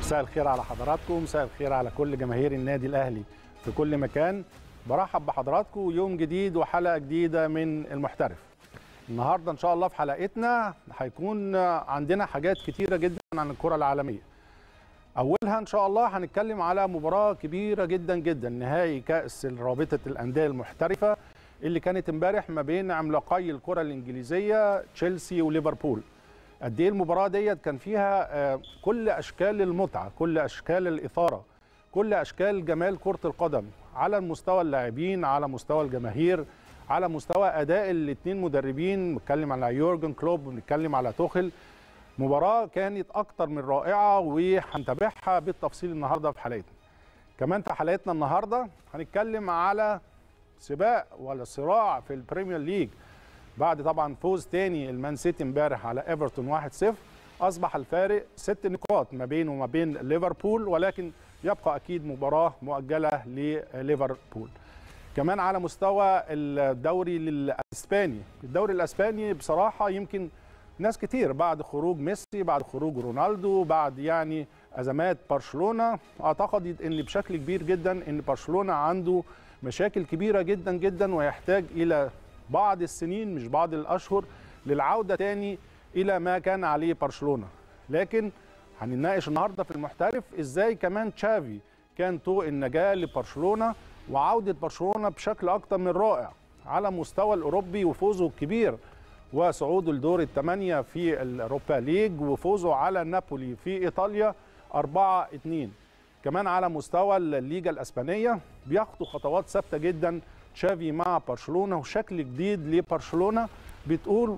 مساء الخير على حضراتكم مساء الخير على كل جماهير النادي الاهلي في كل مكان برحب بحضراتكم يوم جديد وحلقه جديده من المحترف النهارده ان شاء الله في حلقتنا هيكون عندنا حاجات كتيره جدا عن الكره العالميه اولها ان شاء الله هنتكلم على مباراه كبيره جدا جدا نهائي كاس رابطه الانديه المحترفه اللي كانت امبارح ما بين عملاقي الكره الانجليزيه تشيلسي وليفربول قد ايه المباراه ديت كان فيها كل اشكال المتعه كل اشكال الاثاره كل اشكال جمال كره القدم على مستوى اللاعبين على مستوى الجماهير على مستوى اداء الاثنين مدربين بنتكلم على يورجن كلوب بنتكلم على توخل مباراه كانت اكتر من رائعه وهنتابعها بالتفصيل النهارده في حلقتنا كمان في حلقتنا النهارده هنتكلم على سباق ولا صراع في البريمير ليج بعد طبعا فوز تاني المان سيتي امبارح على ايفرتون 1-0 اصبح الفارق ست نقاط ما بينه وما بين ليفربول ولكن يبقى اكيد مباراه مؤجله لليفربول كمان على مستوى الدوري الاسباني الدوري الاسباني بصراحه يمكن ناس كتير بعد خروج ميسي بعد خروج رونالدو بعد يعني ازمات برشلونه اعتقد ان بشكل كبير جدا ان برشلونه عنده مشاكل كبيره جدا جدا ويحتاج الى بعض السنين مش بعض الاشهر للعوده تاني الى ما كان عليه برشلونه لكن هنناقش النهارده في المحترف ازاي كمان تشافي كان طوق النجاه لبرشلونه وعوده برشلونه بشكل اكتر من رائع على مستوى الاوروبي وفوزه الكبير وصعوده لدور الثمانيه في الاوروبا ليج وفوزه على نابولي في ايطاليا 4 2 كمان على مستوى الليجا الاسبانيه بياخدوا خطوات ثابته جدا تشافي مع برشلونه وشكل جديد لبرشلونه بتقول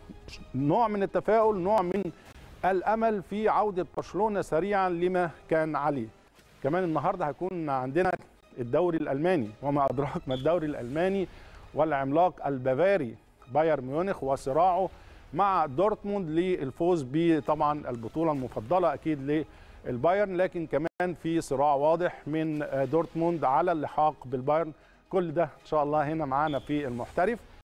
نوع من التفاؤل نوع من الامل في عوده برشلونه سريعا لما كان عليه كمان النهارده هيكون عندنا الدوري الالماني وما ادراك ما الدوري الالماني والعملاق البافاري بايرن ميونخ وصراعه مع دورتموند للفوز بطبعا البطوله المفضله اكيد للبايرن لكن كمان في صراع واضح من دورتموند على اللحاق بالبايرن كل ده ان شاء الله هنا معانا في المحترف